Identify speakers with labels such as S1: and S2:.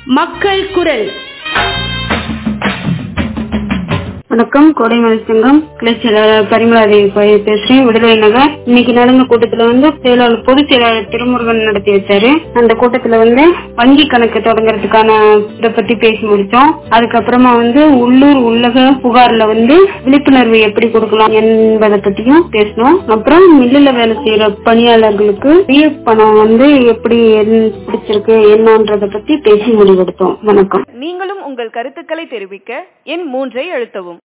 S1: மக்கள் குரல்
S2: வணக்கம் கோடைமலை சங்கம் கிளை செயலாளர் பரிமளாதேவி பை- பேசுறேன் விடுதலை நகர் இன்னைக்கு நடந்த கூட்டத்துல வந்து செயலாளர் பொதுச் செயலாளர் திருமுருகன் நடத்தி வச்சாரு அந்த கூட்டத்துல வந்து வங்கி கணக்கு தொடங்குறதுக்கான இதை பத்தி பேசி முடிச்சோம் அதுக்கப்புறமா வந்து உள்ளூர் உள்ளக புகார்ல வந்து விழிப்புணர்வு எப்படி கொடுக்கலாம் என்பதை பத்தியும் பேசணும் அப்புறம் மில்லுல வேலை செய்யற பணியாளர்களுக்கு பிஎஃப் பணம் வந்து எப்படி என்- பிடிச்சிருக்கு என்னன்றத பத்தி பேசி முடிவெடுத்தோம் வணக்கம்
S3: நீங்களும் உங்கள் கருத்துக்களை தெரிவிக்க எண் மூன்றை அழுத்தவும்